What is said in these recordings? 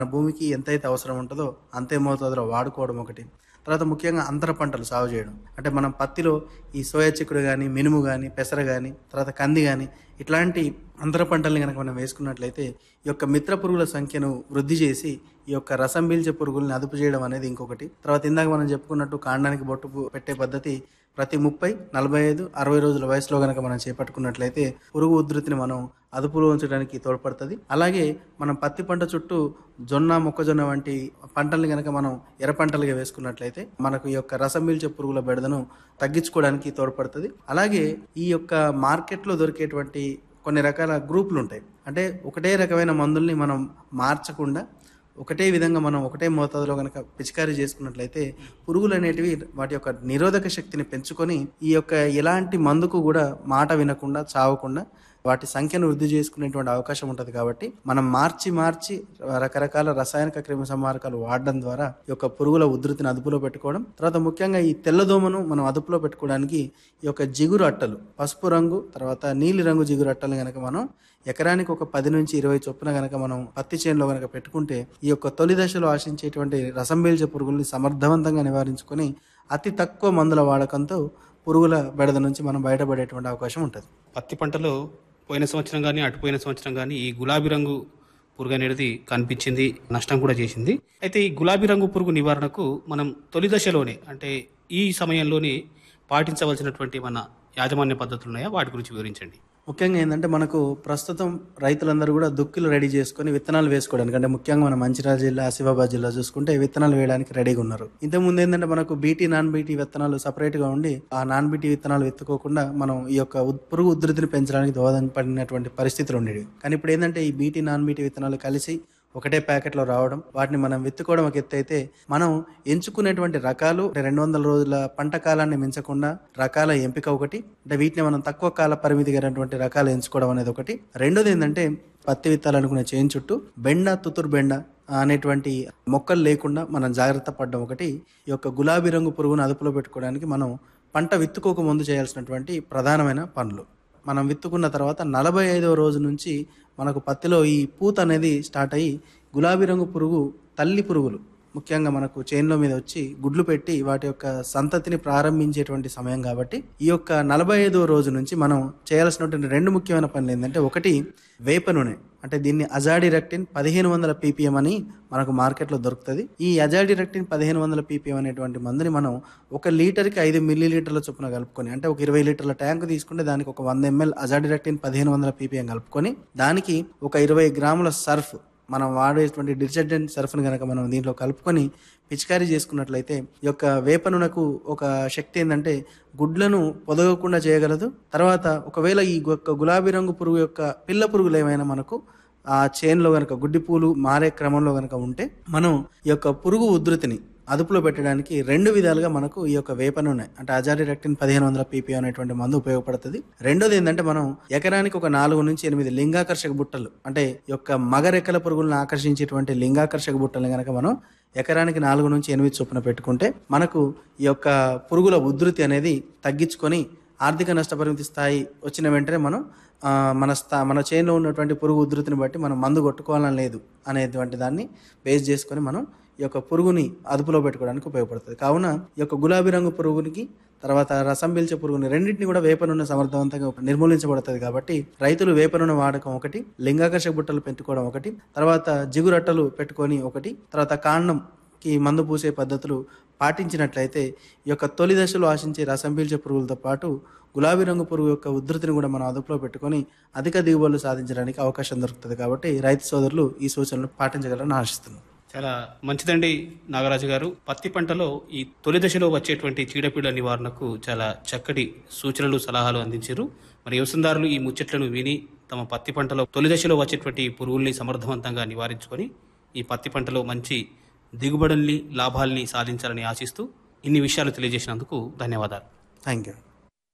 మన భూమికి ఎంతైతే అవసరం ఉంటుందో అంతే మోతాదులో వాడుకోవడం ఒకటి తర్వాత ముఖ్యంగా అంతర పంటలు సాగు చేయడం అంటే మనం పత్తిలో ఈ సోయా చిక్కుడు కానీ మినుము కానీ పెసర కానీ తర్వాత కంది కానీ ఇట్లాంటి అంతర పంటల్ని కనుక మనం వేసుకున్నట్లయితే ఈ యొక్క మిత్ర పురుగుల సంఖ్యను వృద్ధి చేసి ఈ యొక్క రసం పీల్చే పురుగుల్ని అదుపు చేయడం అనేది ఇంకొకటి తర్వాత ఇందాక మనం చెప్పుకున్నట్టు కాండానికి బొట్టు పు- పెట్టే పద్ధతి ప్రతి ముప్పై నలభై ఐదు అరవై రోజుల వయసులో కనుక మనం చేపట్టుకున్నట్లయితే పురుగు ఉధృతిని మనం అదుపులో ఉంచడానికి తోడ్పడుతుంది అలాగే మనం పత్తి పంట చుట్టూ జొన్న మొక్కజొన్న వంటి పంటల్ని కనుక మనం ఎర్ర పంటలుగా వేసుకున్నట్లయితే మనకు ఈ యొక్క రసం పీల్చే పురుగుల బెడదను తగ్గించుకోవడానికి తోడ్పడుతుంది అలాగే ఈ యొక్క మార్కెట్లో దొరికేటువంటి కొన్ని రకాల గ్రూపులు ఉంటాయి అంటే ఒకటే రకమైన మందుల్ని మనం మార్చకుండా ఒకటే విధంగా మనం ఒకటే మోతాదులో కనుక పిచికారీ చేసుకున్నట్లయితే పురుగులు అనేటివి వాటి యొక్క నిరోధక శక్తిని పెంచుకొని ఈ యొక్క ఎలాంటి మందుకు కూడా మాట వినకుండా చావకుండా వాటి సంఖ్యను వృద్ధి చేసుకునేటువంటి అవకాశం ఉంటుంది కాబట్టి మనం మార్చి మార్చి రకరకాల రసాయనిక క్రిమి సంహారకాలు వాడడం ద్వారా ఈ యొక్క పురుగుల ఉధృతిని అదుపులో పెట్టుకోవడం తర్వాత ముఖ్యంగా ఈ తెల్లదోమను మనం అదుపులో పెట్టుకోవడానికి ఈ యొక్క జిగురు అట్టలు పసుపు రంగు తర్వాత నీలి రంగు జిగురు అట్టలు కనుక మనం ఎకరానికి ఒక పది నుంచి ఇరవై చొప్పున కనుక మనం పత్తి చేనులో కనుక పెట్టుకుంటే ఈ యొక్క తొలి దశలో ఆశించేటువంటి రసం పీల్చే పురుగుల్ని సమర్థవంతంగా నివారించుకొని అతి తక్కువ మందుల వాడకంతో పురుగుల బెడద నుంచి మనం బయటపడేటువంటి అవకాశం ఉంటుంది పత్తి పంటలో పోయిన సంవత్సరం కానీ అటుపోయిన సంవత్సరం కానీ ఈ గులాబీ రంగు పురుగు అనేది కనిపించింది నష్టం కూడా చేసింది అయితే ఈ గులాబీ రంగు పురుగు నివారణకు మనం తొలి దశలోనే అంటే ఈ సమయంలోనే పాటించవలసినటువంటి మన యాజమాన్య పద్ధతులు ఉన్నాయా వాటి గురించి వివరించండి ముఖ్యంగా ఏంటంటే మనకు ప్రస్తుతం రైతులందరూ కూడా దుక్కులు రెడీ చేసుకొని విత్తనాలు వేసుకోవడానికి అంటే ముఖ్యంగా మన మంచిర్యాల జిల్లా ఆసిఫాబాద్ జిల్లా చూసుకుంటే విత్తనాలు వేయడానికి రెడీగా ఉన్నారు ఇంతకుముందు ఏంటంటే మనకు బీటీ నాన్ బీటీ విత్తనాలు సపరేట్ గా ఉండి ఆ నాన్ బీటీ విత్తనాలు విత్తుకోకుండా మనం ఈ యొక్క ఉద్- పురుగు ఉధృతిని పెంచడానికి దోహదపడినటువంటి పరిస్థితులు ఉండేవి కానీ ఇప్పుడు ఏంటంటే ఈ బీటీ నాన్ బీటీ విత్తనాలు కలిసి ఒకటే ప్యాకెట్లో రావడం వాటిని మనం విత్తుకోవడం ఒక ఎత్తు అయితే మనం ఎంచుకునేటువంటి రకాలు అంటే రెండు వందల రోజుల పంట కాలాన్ని మించకుండా రకాల ఎంపిక ఒకటి అంటే వీటిని మనం తక్కువ కాల పరిమితి కలిగినటువంటి రకాలు ఎంచుకోవడం అనేది ఒకటి రెండోది ఏంటంటే పత్తి విత్తాలు అనుకునే చేను చుట్టూ బెండ తుతురు బెండ అనేటువంటి మొక్కలు లేకుండా మనం జాగ్రత్త పడడం ఒకటి ఈ యొక్క గులాబీ రంగు పురుగును అదుపులో పెట్టుకోవడానికి మనం పంట విత్తుకోక ముందు చేయాల్సినటువంటి ప్రధానమైన పనులు మనం విత్తుకున్న తర్వాత నలభై ఐదవ రోజు నుంచి మనకు పత్తిలో ఈ పూత అనేది స్టార్ట్ అయ్యి గులాబీ రంగు పురుగు తల్లి పురుగులు ముఖ్యంగా మనకు చేన్లో మీద వచ్చి గుడ్లు పెట్టి వాటి యొక్క సంతతిని ప్రారంభించేటువంటి సమయం కాబట్టి ఈ యొక్క నలభై ఐదవ రోజు నుంచి మనం చేయాల్సినటువంటి రెండు ముఖ్యమైన పనులు ఏంటంటే ఒకటి వేప నూనె అంటే దీన్ని అజాడిరెక్టిన్ పదిహేను వందల పీపీఎం అని మనకు మార్కెట్లో దొరుకుతుంది ఈ అజాడిరెక్టిన్ పదిహేను వందల పీపీఎం అనేటువంటి మందుని మనం ఒక లీటర్కి ఐదు మిల్లీ లీటర్ల చొప్పున కలుపుకొని అంటే ఒక ఇరవై లీటర్ల ట్యాంక్ తీసుకుంటే దానికి ఒక వంద ఎంఎల్ అజాడిరెక్టిన్ పదిహేను వందల పీపీఎం కలుపుకొని దానికి ఒక ఇరవై గ్రాముల సర్ఫ్ మనం వాడేటువంటి డిటర్జెంట్ సర్ఫ్ని కనుక మనం దీంట్లో కలుపుకొని పిచికారీ చేసుకున్నట్లయితే ఈ యొక్క వేప నూనెకు ఒక శక్తి ఏంటంటే గుడ్లను పొదగకుండా చేయగలదు తర్వాత ఒకవేళ ఈ యొక్క గులాబీ రంగు పురుగు యొక్క పిల్ల పురుగులు ఏమైనా మనకు ఆ చేన్లో గనక గుడ్డి పూలు మారే క్రమంలో గనక ఉంటే మనం ఈ యొక్క పురుగు ఉధృతిని అదుపులో పెట్టడానికి రెండు విధాలుగా మనకు ఈ యొక్క వేప నూనె అంటే అజాడి రెక్టిన్ పదిహేను వందల పీపీ అనేటువంటి మందు ఉపయోగపడుతుంది రెండోది ఏంటంటే మనం ఎకరానికి ఒక నాలుగు నుంచి ఎనిమిది లింగాకర్షక బుట్టలు అంటే ఈ యొక్క మగ రెక్కల పురుగులను ఆకర్షించేటువంటి లింగాకర్షక బుట్టలు కనుక మనం ఎకరానికి నాలుగు నుంచి ఎనిమిది చొప్పున పెట్టుకుంటే మనకు ఈ యొక్క పురుగుల ఉధృతి అనేది తగ్గించుకొని ఆర్థిక నష్టపరిమితి స్థాయి వచ్చిన వెంటనే మనం ఆ, మన స్థా మన చేనులో ఉన్నటువంటి పురుగు ఉధృతిని బట్టి మనం మందు కొట్టుకోవాలని లేదు అనేటువంటి దాన్ని బేస్ చేసుకొని మనం ఈ యొక్క పురుగుని అదుపులో పెట్టుకోవడానికి ఉపయోగపడుతుంది కావున ఈ యొక్క గులాబీ రంగు పురుగునికి తర్వాత రసం పీల్చే పురుగుని రెండింటిని కూడా వేప నూనె సమర్థవంతంగా నిర్మూలించబడుతుంది కాబట్టి రైతులు వేప నూనె వాడకం ఒకటి లింగాకర్షక బుట్టలు పెట్టుకోవడం ఒకటి తర్వాత జిగురట్టలు పెట్టుకొని ఒకటి తర్వాత కాండం కి మందు పూసే పద్ధతులు పాటించినట్లయితే ఈ యొక్క తొలి దశలో ఆశించే రసం పీల్చే పురుగులతో పాటు గులాబీ రంగు పురుగు యొక్క ఉధృతిని కూడా మనం అదుపులో పెట్టుకొని అధిక దిగుబడులు సాధించడానికి అవకాశం దొరుకుతుంది కాబట్టి రైతు సోదరులు ఈ సూచనలు పాటించగలరని ఆశిస్తున్నాను చాలా మంచిదండి నాగరాజు గారు పత్తి పంటలో ఈ తొలి దశలో వచ్చేటువంటి చీడపీడ నివారణకు చాలా చక్కటి సూచనలు సలహాలు అందించారు మరి వ్యవసాయదారులు ఈ ముచ్చట్లను విని తమ పత్తి పంటలో తొలి దశలో వచ్చేటువంటి పురుగుల్ని సమర్థవంతంగా నివారించుకొని ఈ పత్తి పంటలో మంచి దిగుబడుల్ని లాభాల్ని సాధించాలని ఆశిస్తూ ఇన్ని విషయాలు తెలియజేసినందుకు ధన్యవాదాలు థ్యాంక్ యూ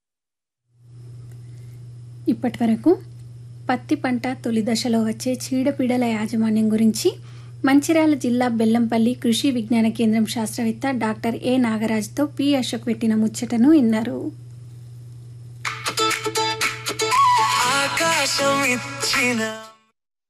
ఇప్పటి వరకు పత్తి పంట తొలి దశలో వచ్చే చీడపీడల యాజమాన్యం గురించి మంచిర్యాల జిల్లా బెల్లంపల్లి కృషి విజ్ఞాన కేంద్రం శాస్త్రవేత్త డాక్టర్ ఏ నాగరాజ్తో పి అశోక్ పెట్టిన ముచ్చటను విన్నారు ఆకాశం ఇచ్చిన